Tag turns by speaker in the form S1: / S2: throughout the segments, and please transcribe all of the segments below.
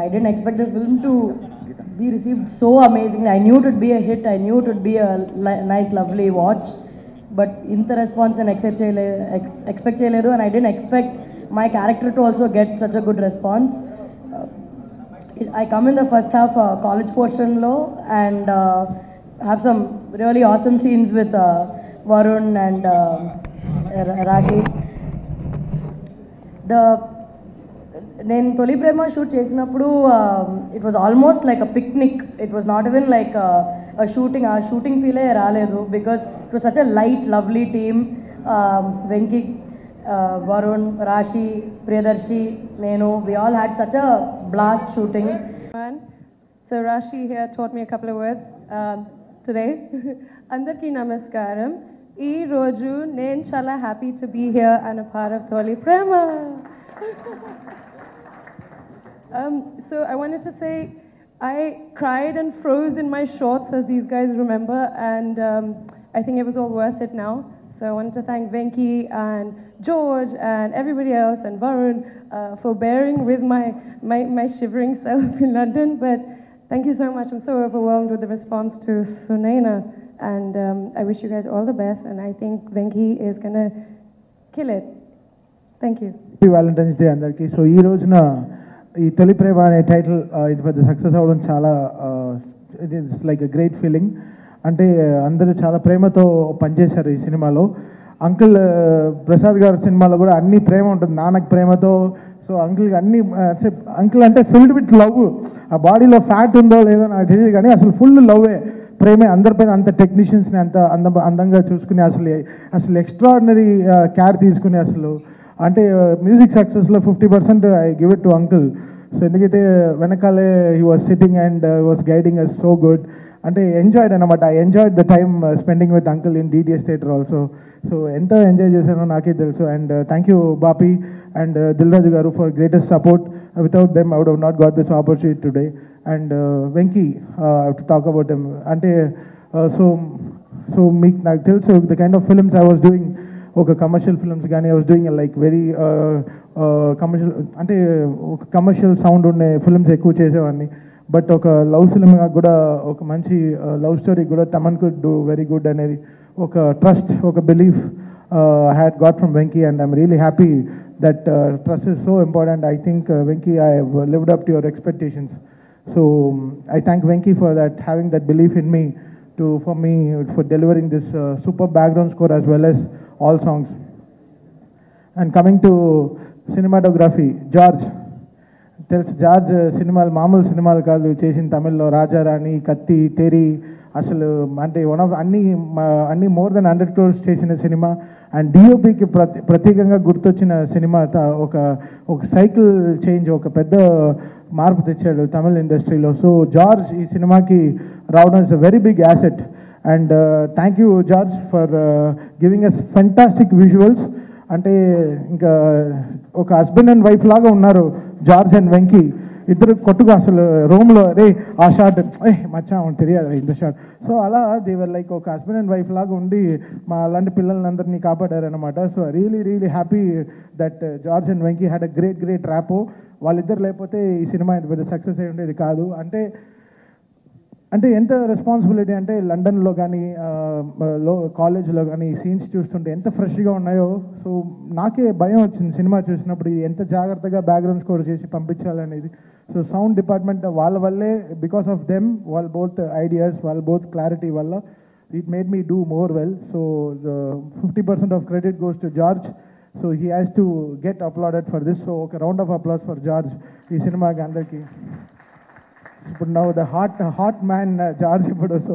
S1: I didn't expect the film to be received so amazingly. I knew it would be a hit. I knew it would be a li- nice, lovely watch. But ఇంత response నేను except చేయలేదు expect చేయలేదు and I didn't expect my character to also get such a good response I come in the first half uh, college portion low and uh, have some really awesome scenes with uh, Varun and uh, Ra- Rashi. The నేను Tholi Prema shoot చేసినప్పుడు it was almost like a picnic it was not even like shooting ఆ shooting ఫీలే రాలేదు because it was such a light lovely team Venky Varun Rashi Priyadarshi నేను we all had such a blast shooting
S2: everyone. So Rashi here taught me a couple of words um, today. Andarki namaskaram. ఈ రోజు నేను చాలా happy to be here and a part of Tholi Prema um, so I wanted to say I cried and froze in my shorts as these guys remember and um, I think it was all worth it now. So I wanted to thank Venki and George and everybody else and Varun uh, for bearing with my, my, my shivering self in London. But thank you so much. I'm so overwhelmed with the response to Sunaina. And um, I wish you guys all the best. And I think Venki is going to kill it. Thank you.
S3: Happy Valentine's day అందరికీ so ఈ రోజున ఈ తొలి ప్రేమ అనే title ఇది పెద్ద success అవ్వడం చాలా it is like a great feeling అంటే అందరూ చాలా ప్రేమతో పనిచేశారు ఈ సినిమాలో అంకుల్ ప్రసాద్ గారి సినిమాలో కూడా అన్ని ప్రేమ ఉంటుంది నాన్నకి ప్రేమతో సో అంకుల్కి అన్ని అంకుల్ అంటే ఫిల్డ్ విత్ లవ్ ఆ బాడీలో ఫ్యాట్ ఉందో లేదో నాకు తెలియదు కానీ అసలు ఫుల్ లవ్వే ప్రేమే అందరిపైన అంత టెక్నీషియన్స్ని అంత అంద అందంగా చూసుకుని అసలు అసలు ఎక్స్ట్రాడినరీ కేర్ తీసుకుని అసలు అంటే మ్యూజిక్ సక్సెస్లో fifty percent I give it to uncle so ఎందుకైతే వెనకాలే he was sitting and was guiding us so good అంటే ఎంజాయ్డ్ అనమాట I enjoyed the time spending with uncle in DDS theatre also so ఎంత enjoy చేశానో నాకే తెలుసు and thank you Bapi and Dil Raju garu for greatest support without them I would not got this opportunity today and Venky to talk about them అంటే so so మీకు నాకు తెలుసు the kind of films I was doing ఒక commercial films కానీ I was doing like very commercial అంటే ఒక commercial sound ఉండే films ఎక్కువ చేసేవాడిని బట్ ఒక లవ్ ఫిల్మ్ కూడా ఒక మంచి లవ్ స్టోరీ కూడా Thaman could do very good అనేది ఒక ట్రస్ట్ ఒక belief had got from Venky and I'm really happy that trust is so important I think Venky I lived up to your expectations so I thank Venky for that having that belief in me to for me for delivering this uh, super background score as well as all songs. And coming to cinematography, George. తెలుసు George సినిమాలు మామూలు సినిమాలు కాదు చేసిన తమిళ్లో రాజారాణి కత్తి తెరి అసలు అంటే వన్ ఆఫ్ అన్ని మ- అన్ని మోర్ దెన్ హండ్రెడ్ క్రోర్స్ చేసిన సినిమా అండ్ డిఓపికి ప్రతి ప్రత్యేకంగా గుర్తొచ్చిన సినిమా త- ఒక ఒక సైకిల్ చేంజ్ ఒక పెద్ద మార్పు తెచ్చాడు తమిళ ఇండస్ట్రీలో సో జార్జ్ ఈ సినిమాకి రావడం is a very big asset and thank you George for giving us fantastic visuals అంటే ఇంకా ఒక హస్బెండ్ అండ్ వైఫ్ లాగా ఉన్నారు జార్జ్ అండ్ వెంకీ ఇద్దరు కొట్టుగా అసలు రూమ్లో రే ఆ షార్ట్ ఏ మచ్చా అవును తెలియదు ఇంత షార్ట్ సో అలా దేవర్ లైక్ ఒక హస్బెండ్ అండ్ వైఫ్ లాగా ఉండి మా అలాంటి పిల్లలందరినీ కాపాడారనమాట so really really happy that George and Venky had a great great rapport వాళ్ళిద్దరు లేకపోతే ఈ సినిమా ఇంత పెద్ద సక్సెస్ అయి ఉండేది కాదు అంటే అంటే ఎంత రెస్పాన్సిబిలిటీ అంటే లండన్లో కానీ లో కాలేజ్లో కానీ సీన్స్ చూస్తుంటే ఎంత ఫ్రెష్గా ఉన్నాయో సో నాకే భయం వచ్చింది సినిమా చూసినప్పుడు ఇది ఎంత జాగ్రత్తగా బ్యాక్గ్రౌండ్ స్కోర్ చేసి పంపించాలనేది సో సౌండ్ డిపార్ట్మెంట్ వాళ్ళ వల్లే బికాస్ ఆఫ్ దెమ్ వాళ్ళ బోత్ ఐడియాస్ వాళ్ళ బోత్ క్లారిటీ వల్ల it made me do more well so fifty percent of credit goes to George so he has to get applauded for this so ఒక round of applause for George ఈ సినిమాకి అందరికీ ఇప్పుడు నవ్వు the hot hot man George ఇప్పుడు so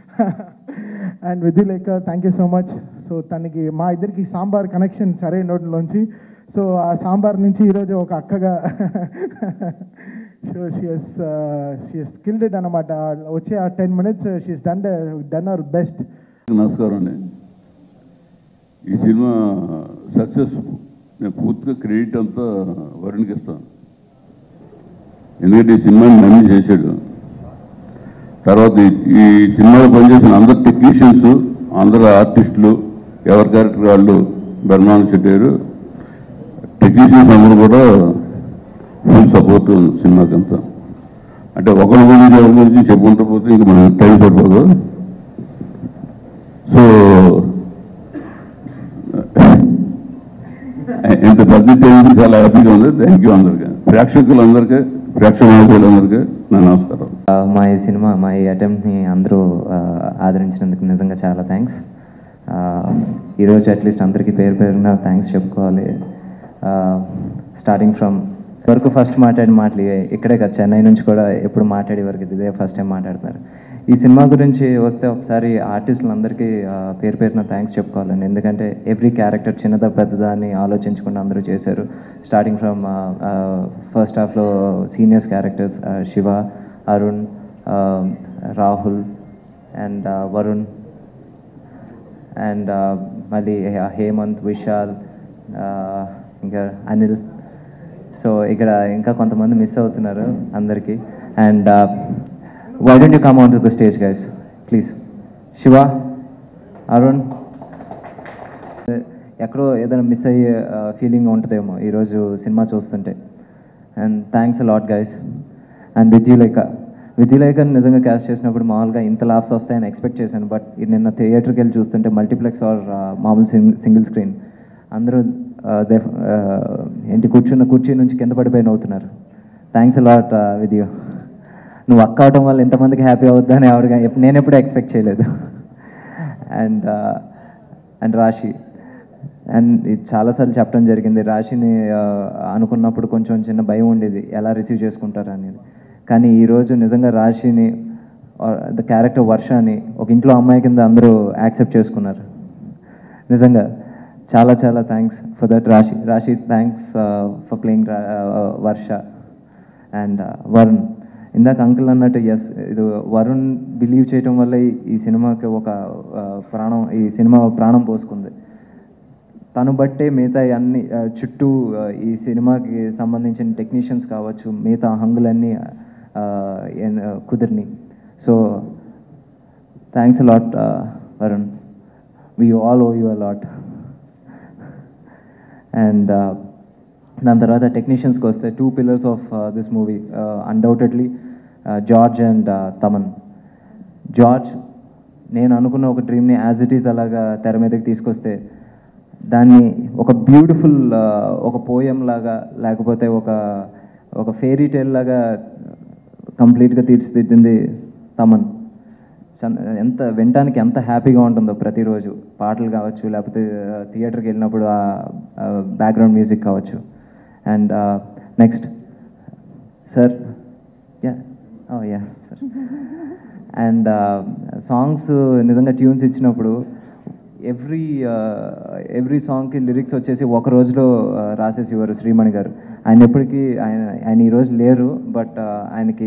S3: and విధిలేక thank you so much so తనకి మా ఇద్దరికి సాంబార్ కనెక్షన్ సరైన నోట్లోంచి సో ఆ సాంబార్ నుంచి ఈరోజు ఒక అక్కగా so she's she's skilled it అనమాట వచ్చే ఆ ten minutes she's done done our best
S4: నమస్కారం అండి ఈ సినిమా సక్సెస్ నేను పూర్తిగా క్రెడిట్ అంతా వరుణ్కి ఇస్తాను ఎందుకంటే ఈ సినిమాని నమ్మి చేశాడు తర్వాత ఈ- ఈ సినిమాలో పనిచేసిన అందరు టెక్నీషియన్స్ అందరు ఆర్టిస్టులు ఎవరి క్యారెక్టర్ వాళ్ళు బెర్మాన్ శెట్టారు టెక్నీషియన్స్ అందరూ కూడా ఫుల్ సపోర్ట్ సినిమాకి అంతా అంటే ఒకరి గురించి ఎవరి గురించి చెప్పుకుంటూ పోతే ఇంక మనం టైం సరిపోదు సో ఇంత పెద్ద టైం చాలా హ్యాపీగా ఉంది థ్యాంక్ యూ అందరికీ ప్రేక్షకులందరికీ ప్రేక్షకులందరికీ నా నమస్కారం
S5: ఆ, మా ఈ సినిమా మా ఈ అటెంప్ట్ని అందరూ ఆ, ఆదరించినందుకు నిజంగా చాలా థ్యాంక్స్ ఈరోజు అట్లీస్ట్ అందరికీ పేరు పేరున థ్యాంక్స్ చెప్పుకోవాలి స్టార్టింగ్ ఫ్రమ్ వరకు ఫస్ట్ మాట్లాడిన మాటలు ఇవే. ఇక్కడే కదా చెన్నై నుంచి కూడా ఎప్పుడు మాట్లాడే వరకు ఇదే ఫస్ట్ టైం మాట్లాడుతున్నారు ఈ సినిమా గురించి వస్తే ఒకసారి ఆర్టిస్టులందరికీ ఆ, పేరు పేరున థ్యాంక్స్ చెప్పుకోవాలండి ఎందుకంటే ఎవ్రీ క్యారెక్టర్ చిన్నదా పెద్దదా అని ఆలోచించకుండా అందరూ చేశారు స్టార్టింగ్ ఫ్రమ్ ఫస్ట్ హాఫ్లో seniors characters Shiva Arun Rahul and Varun and మళ్ళీ హేమంత్ విశాల్ ఇంకా అనిల్ సో ఇక్కడ ఇంకా కొంతమంది మిస్ అవుతున్నారు అందరికీ and why don't you come on to the stage guys please Shiva Arun ఎక్కడో ఏదైనా మిస్ అయ్యే ఫీలింగ్ ఉంటుందేమో ఈరోజు సినిమా చూస్తుంటే and thanks lot guys and Vidyullekha Vidyullekha నిజంగా క్యాస్ట్ చేసినప్పుడు మామూలుగా ఇంత లాప్స్ వస్తాయని ఎక్స్పెక్ట్ చేశాను బట్ నిన్న థియేటర్కి వెళ్ళి చూస్తుంటే మల్టీప్లెక్స్ ఆర్ మామూలు సింగిల్ స్క్రీన్ అందరూ uh, they- uh, ఏంటి కూర్చున్న కుర్చీ నుంచి కింద పడిపోయి నవ్వుతున్నారు థ్యాంక్స్ లాట్ విద్యు నువ్వు అక్క అవడం వల్ల ఎంతమందికి హ్యాపీ అవుద్దని ఎవరిగా నేను ఎప్పుడు ఎక్స్పెక్ట్ చేయలేదు అండ్ అండ్ రాశి అండ్ ఇది చాలాసార్లు చెప్పడం జరిగింది రాశిని ఆ, అనుకున్నప్పుడు కొంచెం చిన్న భయం ఉండేది ఎలా రిసీవ్ చేసుకుంటారు అనేది కానీ ఈరోజు నిజంగా రాశిని ద క్యారెక్టర్ వర్షాన్ని ఒక ఇంట్లో అమ్మాయి కింద అందరూ యాక్సెప్ట్ చేసుకున్నారు నిజంగా చాలా చాలా thanks for that Rashi Rashi thanks for playing Varsha and Varun ఇందాక అంకుల్ అన్నట్టు ఎస్ ఇది వరుణ్ బిలీవ్ చేయటం వల్ల ఈ- ఈ సినిమాకి ఒక ఆ, ప్రాణం ఈ సినిమా ప్రాణం పోసుకుంది తను బట్టే మిగతా అన్ని ఆ, చుట్టూ ఆ, ఈ సినిమాకి సంబంధించిన టెక్నీషియన్స్ కావచ్చు మిగతా హంగులన్నీ ఆ, ఎన్- ఆ, కుదిరిని so thanks lot Varun we all owe you lot and దాని తర్వాత టెక్నీషియన్స్కి వస్తే two pillars of this movie undoubtedly George and Thaman George నేను అనుకున్న ఒక డ్రీమ్ని యాజ్ ఇట్ ఈస్ అలాగా తెర మీదకి తీసుకొస్తే దాన్ని ఒక బ్యూటిఫుల్ ఒక పోయం లాగా లేకపోతే ఒక ఒక ఫేరీ టేల్ లాగా కంప్లీట్గా తీర్చిదిద్దింది తమన్ చన్- ఎంత వినటానికి ఎంత హ్యాపీగా ఉంటుందో ప్రతిరోజు పాటలు కావచ్చు లేకపోతే థియేటర్కి వెళ్ళినప్పుడు ఆ బ్యాక్గ్రౌండ్ మ్యూజిక్ కావచ్చు and next sir ya oh ya sir and songs నిజంగా ట్యూన్స్ ఇచ్చినప్పుడు ఎవ్రీ ఎవ్రీ సాంగ్కి లిరిక్స్ వచ్చేసి ఒక రోజులో uh, రాసేసి ఇవ్వరు శ్రీమణి గారు ఆయన ఎప్పటికీ ఆయన ఆయన ఈరోజు లేరు బట్ ఆయనకి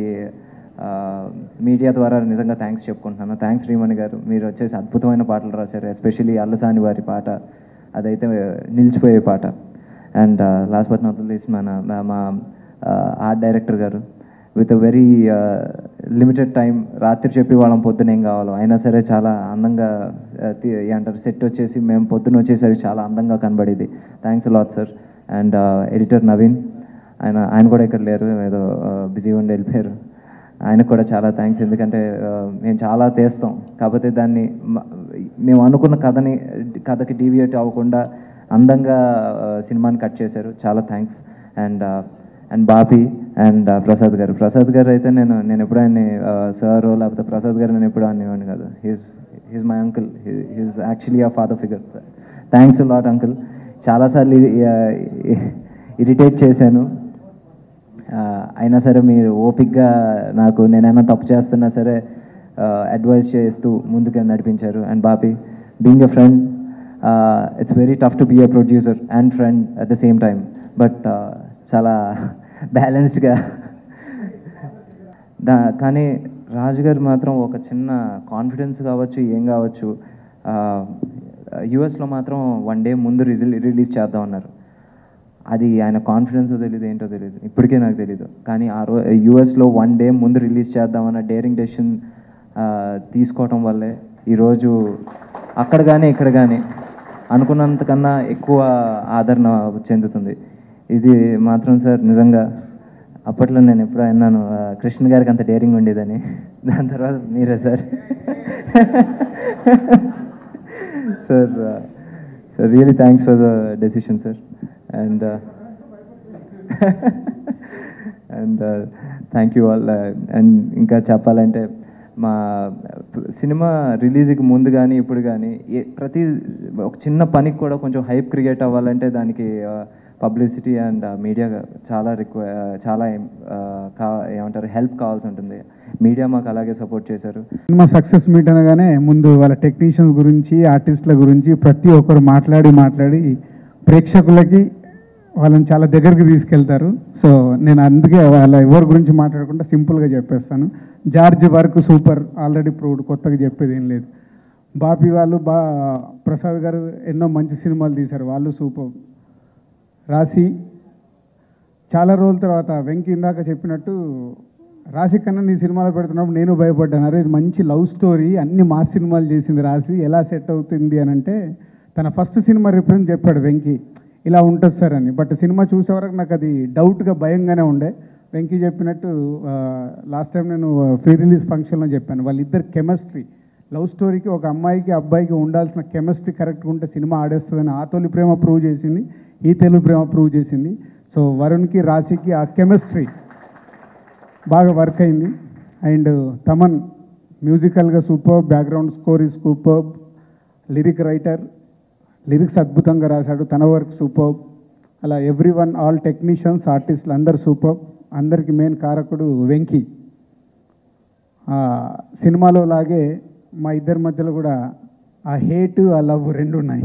S5: మీడియా ద్వారా నిజంగా థ్యాంక్స్ చెప్పుకుంటున్నాను థ్యాంక్స్ శ్రీమణి గారు మీరు వచ్చేసి అద్భుతమైన పాటలు రాశారు ఎస్పెషల్లీ అల్లసాని వారి పాట అదైతే నిలిచిపోయే పాట and last but not least మన మా- మా ఆర్ట్ డైరెక్టర్ గారు with a very limited time రాత్రి చెప్పి వాళ్ళం పొద్దున ఏం కావాలో అయినా సరే చాలా అందంగా uh, తి- ఏమంటారు సెట్ వచ్చేసి మేము పొద్దున వచ్చేసరికి చాలా అందంగా కనబడేది thanks lot sir and editor Naveen ఆయన ఆయన కూడా ఇక్కడ లేరు ఏదో బిజీ ఉండి వెళ్ళిపోయారు ఆయనకు కూడా చాలా థ్యాంక్స్ ఎందుకంటే uh, మేము చాలా తీస్తాం కాకపోతే దాన్ని మ- మేము అనుకున్న కథని కథకి డీవియేట్ అవ్వకుండా అందంగా uh, సినిమాని కట్ చేశారు చాలా thanks and and Bapi and Prasad garu Prasad గారు అయితే నేను నేను ఎప్పుడు ఆయన్ని సార్ లేకపోతే ప్రసాద్ గారు నేను ఎప్పుడు అనేవాడిని కాదు he's he's my uncle he's actually a father figure thanks lot uncle చాలాసార్లు ఇరిటేట్ చేశాను ఆ, అయినా సరే మీరు ఓపిక్గా నాకు నేనైనా తప్పు చేస్తున్నా సరే అడ్వైస్ చేస్తూ ముందుకు నడిపించారు and Bapi being a friend it's very tough to be a producer and friend at the same time but చాలా బ్యాలెన్స్డ్గా దా కానీ రాజు గారు మాత్రం ఒక చిన్న కాన్ఫిడెన్స్ కావచ్చు ఏం కావచ్చు యుఎస్లో మాత్రం వన్ డే ముందు రిజిల్ రిలీజ్ చేద్దాం అన్నారు అది ఆయన కాన్ఫిడెన్స్ తెలియదు ఏంటో తెలియదు ఇప్పటికే నాకు తెలియదు కానీ ఆ రో యూఎస్లో వన్ డే ముందు రిలీజ్ చేద్దామన్న డేరింగ్ డెసిషన్ తీసుకోవటం వల్లే ఈరోజు అక్కడ కానీ ఇక్కడ కానీ అనుకున్నంతకన్నా ఎక్కువ ఆదరణ చెందుతుంది ఇది మాత్రం సార్ నిజంగా అప్పట్లో నేను ఎప్పుడో అన్నాను ఆ, కృష్ణ గారికి అంత డేరింగ్ ఉండేదని దాని తర్వాత మీరే sir sir sir really thanks for the decision sir and and thank you all and ఇంకా చెప్పాలంటే మా సినిమా రిలీజ్కి ముందు కానీ ఇప్పుడు కానీ ఏ ప్రతి ఒక చిన్న పనికి కూడా కొంచెం హైప్ క్రియేట్ అవ్వాలంటే దానికి పబ్లిసిటీ అండ్ మీడియా చాలా రిక్వ చాలా ఆ, కా ఏమంటారు హెల్ప్ కావాల్సి ఉంటుంది మీడియా మాకు అలాగే సపోర్ట్ చేశారు
S6: సినిమా సక్సెస్ మీట్ అనగానే ముందు వాళ్ళ టెక్నీషియన్స్ గురించి ఆర్టిస్టుల గురించి ప్రతి ఒక్కరు మాట్లాడి మాట్లాడి ప్రేక్షకులకి వాళ్ళని చాలా దగ్గరికి తీసుకెళ్తారు సో నేను అందుకే వాళ్ళ ఎవరి గురించి మాట్లాడకుండా సింపుల్గా చెప్పేస్తాను George work super already proved కొత్తగా చెప్పేది ఏం లేదు బాపి వాళ్ళు బా ప్రసాద్ గారు ఎన్నో మంచి సినిమాలు తీశారు వాళ్ళు సూపర్ రాసి చాలా రోజుల తర్వాత వెంకీ ఇందాక చెప్పినట్టు రాశి కన్నా నీ సినిమాలో పెడుతున్నప్పుడు నేను భయపడ్డాను అరే ఇది మంచి లవ్ స్టోరీ అన్ని మా సినిమాలు చేసింది రాసి ఎలా సెట్ అవుతుంది అని అంటే తన ఫస్ట్ సినిమా రిఫరెన్స్ చెప్పాడు వెంకీ ఇలా ఉంటుంది సార్ అని బట్ సినిమా చూసే వరకు నాకు అది డౌట్గా భయంగానే ఉండే వెంకీ చెప్పినట్టు లాస్ట్ టైం నేను ఫ్రీ రిలీజ్ ఫంక్షన్లో చెప్పాను వాళ్ళిద్దరు కెమిస్ట్రీ లవ్ స్టోరీకి ఒక అమ్మాయికి అబ్బాయికి ఉండాల్సిన కెమిస్ట్రీ కరెక్ట్గా ఉంటే సినిమా ఆడేస్తుందని ఆ తొలి ప్రేమ ప్రూవ్ చేసింది ఈ తెలుగు ప్రేమ ప్రూవ్ చేసింది సో వరుణ్కి రాశికి ఆ కెమిస్ట్రీ బాగా వర్క్ అయింది అండ్ తమన్ మ్యూజికల్గా super background score is super lyric writer lyrics అద్భుతంగా రాశాడు తన వర్క్ సూపర్ అలా ఎవ్రీ వన్ ఆల్ టెక్నీషియన్స్ ఆర్టిస్టులు అందరు సూపర్ అందరికి మెయిన్ కారకుడు వెంకీ ఆ, సినిమాలో లాగే మా ఇద్దరి మధ్యలో కూడా ఆ హేట్ ఆ లవ్ రెండు ఉన్నాయి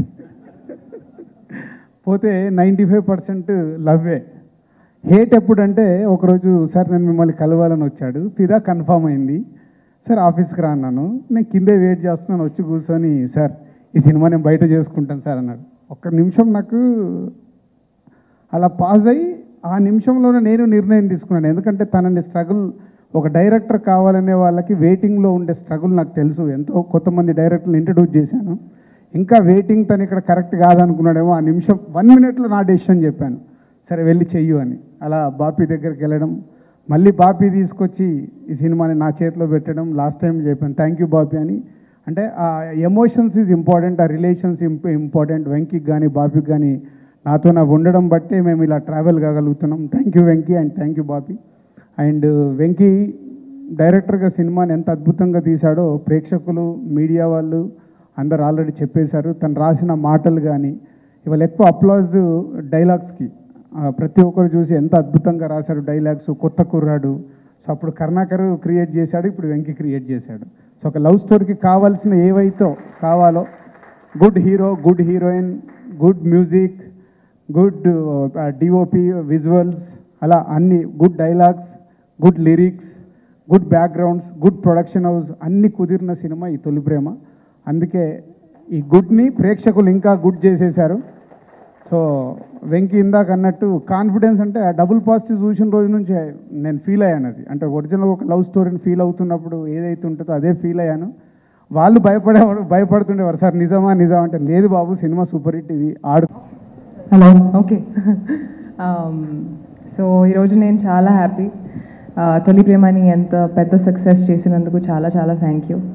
S6: పోతే నైంటీ ఫైవ్ పర్సెంట్ లవ్వే హేట్ ఎప్పుడంటే ఒకరోజు సార్ నేను మిమ్మల్ని కలవాలని వచ్చాడు ఫిదా కన్ఫామ్ అయింది సార్ ఆఫీస్కి రా అన్నాను నేను కిందే వెయిట్ చేస్తున్నాను వచ్చి కూర్చొని సార్ ఈ సినిమా నేను బయట చేసుకుంటాను సార్ అన్నాడు ఒక్క నిమిషం నాకు అలా పాజ్ అయ్యి ఆ నిమిషంలోనే నేను నిర్ణయం తీసుకున్నాను ఎందుకంటే తనని స్ట్రగుల్ ఒక డైరెక్టర్ కావాలనే వాళ్ళకి వెయిటింగ్లో ఉండే స్ట్రగుల్ నాకు తెలుసు ఎంతో కొంతమంది డైరెక్టర్లు ఇంట్రడ్యూస్ చేశాను ఇంకా వెయిటింగ్ తను ఇక్కడ కరెక్ట్ కాదనుకున్నాడేమో ఆ నిమిషం వన్ మినిట్లో నా డెసిషన్ చెప్పాను సరే వెళ్ళి చెయ్యు అని అలా బాపీ దగ్గరికి వెళ్ళడం మళ్ళీ బాపీ తీసుకొచ్చి ఈ సినిమాని నా చేతిలో పెట్టడం లాస్ట్ టైం చెప్పాను థ్యాంక్ యూ బాపీ అని అంటే ఆ ఎమోషన్స్ ఈజ్ ఇంపార్టెంట్ ఆ రిలేషన్స్ ఇంపార్టెంట్ వెంకీకి కానీ బాపీకి కానీ నాతో నా ఉండడం బట్టే మేము ఇలా ట్రావెల్ కాగలుగుతున్నాం thank you Venky and thank you Bapi and Venky డైరెక్టర్గా సినిమాని ఎంత అద్భుతంగా తీశాడో ప్రేక్షకులు మీడియా వాళ్ళు అందరు ఆల్రెడీ చెప్పేశారు తను రాసిన మాటలు కానీ ఇవాళ ఎక్కువ అప్లాజ్ డైలాగ్స్కి ఆ, ప్రతి ఒక్కరు చూసి ఎంత అద్భుతంగా రాశారు డైలాగ్స్ కొత్త కుర్రాడు సో అప్పుడు కరుణాకర్ క్రియేట్ చేశాడు ఇప్పుడు వెంకీ క్రియేట్ చేశాడు సో ఒక లవ్ స్టోరీకి కావాల్సిన ఏవైతే కావాలో good hero good heroine good music good DOP visuals అలా అన్ని good dialogues good lyrics good backgrounds good production house అన్ని కుదిరిన సినిమా ఈ తొలి ప్రేమ అందుకే ఈ గుడ్ని ప్రేక్షకులు ఇంకా గుడ్ చేసేశారు సో వెంకీ ఇందాక అన్నట్టు కాన్ఫిడెన్స్ అంటే ఆ డబుల్ పాజిటివ్ చూసిన రోజు నుంచి నేను ఫీల్ అయ్యాను అది అంటే ఒరిజినల్ ఒక లవ్ స్టోరీని ఫీల్ అవుతున్నప్పుడు ఏదైతే ఉంటుందో అదే ఫీల్ అయ్యాను వాళ్ళు భయపడేవారు భయపడుతుండేవారు సార్ నిజమా నిజమా అంటే లేదు బాబు సినిమా సూపర్ హిట్ ఇది ఆడు
S7: హలో ఓకే సో ఈరోజు నేను చాలా హ్యాపీ తొలి ప్రేమని ఎంత పెద్ద సక్సెస్ చేసినందుకు చాలా చాలా thank you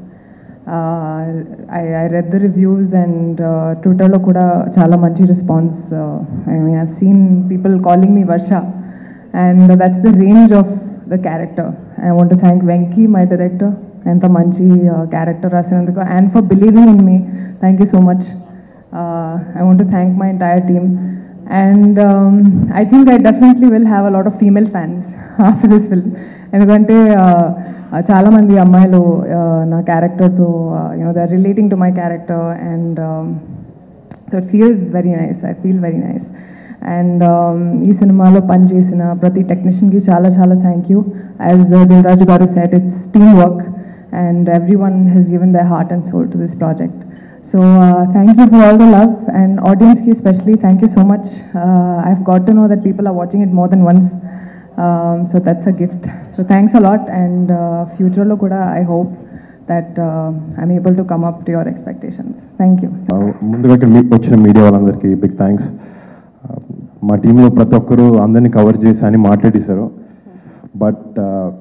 S7: I I read the reviews and ట్విట్టర్లో కూడా చాలా మంచి response I mean have seen people calling me Varsha and that's the range of the character I want thank Venky my director ఎంత మంచి క్యారెక్టర్ రాసినందుకు and for believing in me thank you so much I want thank my entire team and I think I definitely will have a lot of female fans after this film ఎందుకంటే uh, uh, చాలామంది అమ్మాయిలు uh, నా క్యారెక్టర్తో you know they are relating to my character and so it feels very nice I feel very nice and ఈ సినిమాలో పనిచేసిన ప్రతి టెక్నీషియన్కి చాలా చాలా thank you as Dil Raju garu said it's team work and every everyone he's given the heart and soul to this project so thank you for all the love and ఆడియన్స్కి especially thank you so much I have got to know that people are watching it more than once so that's a gift so thanks a lot and ఫ్యూచర్లో కూడా I hope that I'm able to come up to your expectations thank you
S8: ముందుగా ఇక్కడ మీకు వచ్చిన media వాళ్ళందరికీ big thanks మా టీంలో ప్రతి ఒక్కరూ అందరినీ కవర్ చేసి అని మాట్లాడేశారు బట్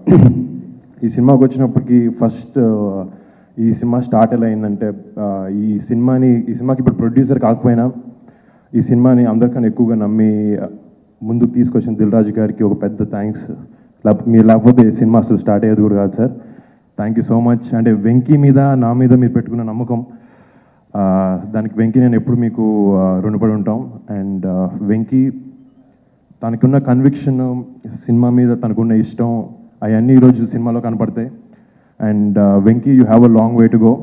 S8: ఈ సినిమాకి వచ్చినప్పటికి ఫస్ట్ ఈ సినిమా స్టార్ట్ ఎలా అయిందంటే uh, ఈ సినిమాని ఈ సినిమాకి ఇప్పుడు ప్రొడ్యూసర్ కాకపోయినా ఈ సినిమాని అందరికన్నా ఎక్కువగా నమ్మి uh, ముందుకు తీసుకొచ్చిన దిల్ రాజు గారికి ఒక పెద్ద థ్యాంక్స్ మీరు లేకపోతే ఈ సినిమా అసలు స్టార్ట్ అయ్యేది కూడా కాదు sir thank you so much అంటే వెంకీ మీద నా మీద మీరు పెట్టుకున్న నమ్మకం ఆ, దానికి వెంకీ నేను ఎప్పుడు మీకు ఆ, రుణపడి ఉంటాం అండ్ వెంకీ తనకున్న కన్విక్షన్ సినిమా మీద తనకున్న ఇష్టం అవన్నీ ఈరోజు సినిమాలో కనపడతాయి and Venky you have a long way to go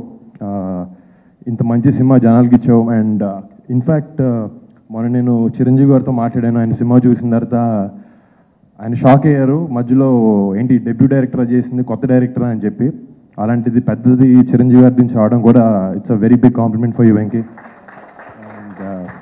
S8: ఇంత మంచి సినిమా జనాలకి ఇచ్చావు అండ్ ఇన్ఫ్యాక్ట్ మొన్న నేను చిరంజీవి గారితో మాట్లాడాను ఆయన సినిమా చూసిన తర్వాత ఆయన షాక్ అయ్యారు మధ్యలో ఏంటి డెబ్యూ డైరెక్టర్ చేసింది కొత్త డైరెక్టర్ అని చెప్పి అలాంటిది పెద్దది చిరంజీవి గారి నుంచి రావడం కూడా it's a very big compliment for you Venky and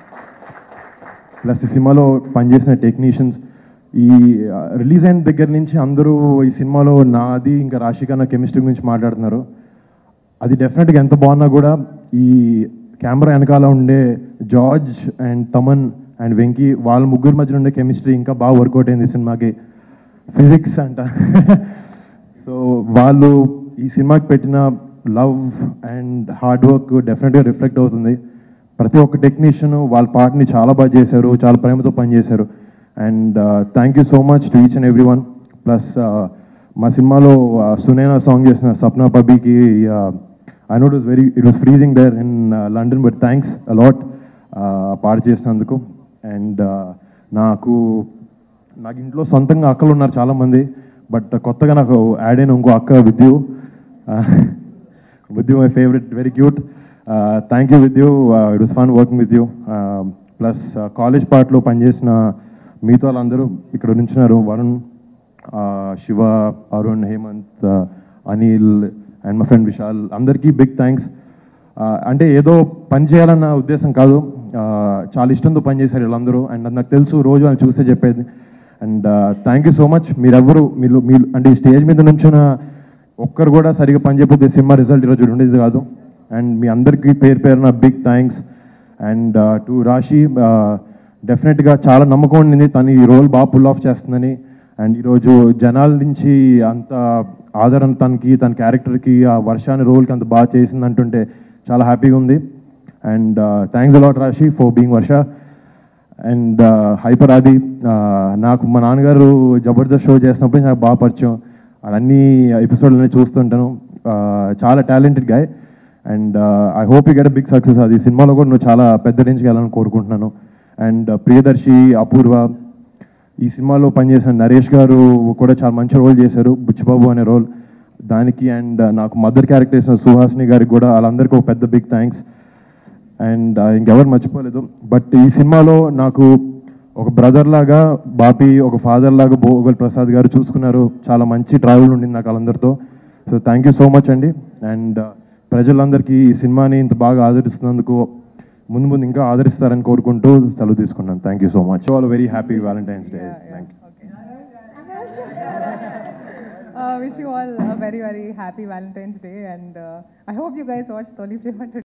S8: plus ఈ సినిమాలో పనిచేసిన టెక్నీషియన్స్ ఈ రిలీజ్ అయిన దగ్గర నుంచి అందరూ ఈ సినిమాలో నాది ఇంకా రాశికన్న కెమిస్ట్రీ గురించి మాట్లాడుతున్నారు అది డెఫినెట్గా ఎంత బాగున్నా కూడా ఈ కెమెరా వెనకాల ఉండే George and Thaman and Venky వాళ్ళ ముగ్గురు మధ్యన ఉండే కెమిస్ట్రీ ఇంకా బాగా వర్కౌట్ అయింది ఈ సినిమాకి ఫిజిక్స్ అంట సో వాళ్ళు ఈ సినిమాకి పెట్టిన లవ్ అండ్ హార్డ్ వర్క్ డెఫినెట్గా రిఫ్లెక్ట్ అవుతుంది ప్రతి ఒక్క టెక్నీషియన్ వాళ్ళ పార్ట్ని చాలా బాగా చేశారు చాలా ప్రేమతో పనిచేశారు and thank you so much to each and every one plus మా సినిమాలో uh, సునైనా సాంగ్ చేసిన సప్నా పబీకి I know it is very it was freezing there in London but thanks a lot పాడు చేసినందుకు అండ్ నాకు నాకు ఇంట్లో సొంతంగా అక్కలు ఉన్నారు చాలామంది బట్ కొత్తగా నాకు యాడ్ అయిన ఇంకో అక్క Vidyu Vidyu my favourite very cute thank you Vidyu it was fun working with you plus college పార్ట్లో పనిచేసిన మిగతా వాళ్ళందరూ ఇక్కడ నుంచున్నారు Varun uh, Shiva Arun Hemanth uh, Anil and మా ఫ్రెండ్ విశాల్ అందరికీ బిగ్ థ్యాంక్స్ అంటే ఏదో పని చేయాలన్న ఉద్దేశం కాదు Uh, చాలా ఇష్టంతో పనిచేశారు వీళ్ళందరూ అండ్ నాకు తెలుసు రోజు వాళ్ళు చూస్తే చెప్పేది and thank you so much మీరెవ్వరు మీరు మీరు అంటే ఈ స్టేజ్ మీద నుంచిన ఒక్కరు కూడా సరిగా పనిచేయకపోతే సినిమా రిజల్ట్ ఈరోజు ఉండేది కాదు అండ్ మీ అందరికీ పేరు పేరున బిగ్ థ్యాంక్స్ అండ్ టు రాశి డెఫినెట్గా చాలా నమ్మకం ఉండింది తను ఈ రోల్ బాగా పుల్ ఆఫ్ చేస్తుందని అండ్ ఈరోజు జనాల నుంచి అంత ఆదరణ తనకి తన క్యారెక్టర్కి ఆ వర్షాన్ని రోల్కి అంత బాగా చేసింది అంటుంటే చాలా హ్యాపీగా ఉంది and thanks a lot Rashi for being Varsha and hyper Aadi నాకు మా నాన్నగారు జబర్దస్త్ షో చేసినప్పుడు నాకు బాగా పరిచయం అన్ని ఎపిసోడ్లన్నీ చూస్తుంటాను Uh, చాలా talented guy and I hope you get big success అది సినిమాలో కూడా నువ్వు చాలా పెద్ద రేంజ్కి వెళ్ళాలని కోరుకుంటున్నాను అండ్ ప్రియదర్శి అపూర్వ ఈ సినిమాలో పనిచేసిన నరేష్ గారు కూడా చాలా మంచి రోల్ చేశారు బుచ్చిబాబు అనే రోల్ దానికి అండ్ నాకు మదర్ క్యారెక్టర్ చేసిన సుహాసిని గారికి కూడా వాళ్ళందరికీ ఒక పెద్ద బిగ్ థ్యాంక్స్ అండ్ ఇంకెవరు మర్చిపోలేదు బట్ ఈ సినిమాలో నాకు ఒక బ్రదర్ లాగా బాపి ఒక ఫాదర్ లాగా భోగల్ ప్రసాద్ గారు చూసుకున్నారు చాలా మంచి ట్రావెల్ ఉండింది నాకు వాళ్ళందరితో so thank you so much అండి అండ్ ప్రజలందరికీ ఈ సినిమాని ఇంత బాగా ఆదరిస్తున్నందుకు ముందు ముందు ఇంకా ఆదరిస్తారని కోరుకుంటూ సెలవు తీసుకున్నాను thank you so much all very happy Valentine's day thank you
S7: Uh, wish you all a very, very happy Valentine's Day, and uh, I hope you guys watch Toli Prema today.